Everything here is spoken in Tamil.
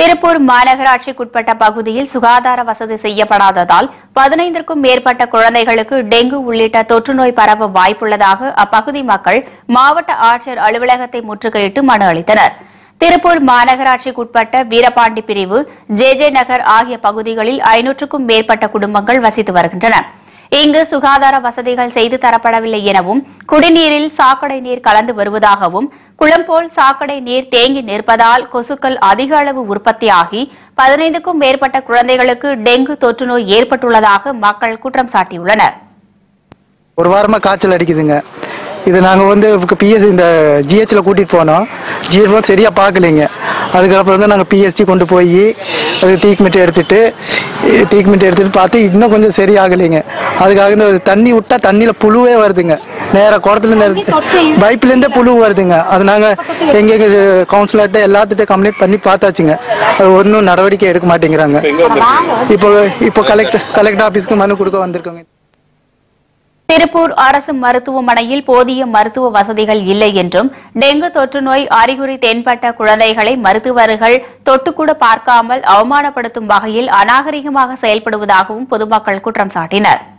திருப்பூர் மாநகராட்சிக்குட்பட்ட பகுதியில் சுகாதார வசதி செய்யப்படாததால் பதினைந்திற்கும் மேற்பட்ட குழந்தைகளுக்கு டெங்கு உள்ளிட்ட தொற்றுநோய் பரவ வாய்ப்புள்ளதாக அப்பகுதி மக்கள் மாவட்ட ஆட்சியர் அலுவலகத்தை முற்றுகையிட்டு மனு அளித்தனர் திருப்பூர் மாநகராட்சிக்குட்பட்ட வீரபாண்டி பிரிவு ஜே ஜே நகர் ஆகிய பகுதிகளில் ஐநூற்றுக்கும் மேற்பட்ட குடும்பங்கள் வசித்து வருகின்றன இங்கு சுகாதார வசதிகள் செய்து தரப்படவில்லை எனவும் குடிநீரில் சாக்கடை நீர் கலந்து வருவதாகவும் குளம் போல் சாக்கடை நீர் தேங்கி நிற்பதால் கொசுக்கள் அதிக அளவு உற்பத்தியாகி பதினைந்துக்கும் மேற்பட்ட குழந்தைகளுக்கு டெங்கு தொற்று நோய் ஏற்பட்டுள்ளதாக மக்கள் குற்றம் சாட்டியுள்ளனர் ஒரு வாரமாக காய்ச்சல் அடிக்குதுங்க இது நாங்கள் வந்து பிஎஸ்சி இந்த ஜிஹெச்ல கூட்டிகிட்டு போனோம் ஜிஹெச் சரியாக பார்க்கலைங்க அதுக்கப்புறம் தான் நாங்கள் பிஎஸ்டி கொண்டு போய் அது ட்ரீட்மெண்ட் எடுத்துட்டு ட்ரீட்மெண்ட் எடுத்துட்டு பார்த்து இன்னும் கொஞ்சம் சரியாகலைங்க அதுக்காக இந்த தண்ணி விட்டா தண்ணியில் புழுவே வருதுங்க நேராக குடத்துல பைப்லேருந்தே புழு வருதுங்க அது நாங்கள் எங்கெங்க கவுன்சிலர்கிட்ட எல்லாத்துட்டும் கம்ப்ளைண்ட் பண்ணி பார்த்தாச்சுங்க அது ஒன்றும் நடவடிக்கை எடுக்க மாட்டேங்கிறாங்க இப்போ இப்போ கலெக்டர் கலெக்டர் ஆஃபீஸ்க்கு மனு கொடுக்க வந்திருக்கோங்க திருப்பூர் அரசு மருத்துவமனையில் போதிய மருத்துவ வசதிகள் இல்லை என்றும் டெங்கு தொற்று நோய் அறிகுறி தென்பட்ட குழந்தைகளை மருத்துவர்கள் தொட்டுக்கூட பார்க்காமல் அவமானப்படுத்தும் வகையில் அநாகரிகமாக செயல்படுவதாகவும் பொதுமக்கள் குற்றம் சாட்டினர்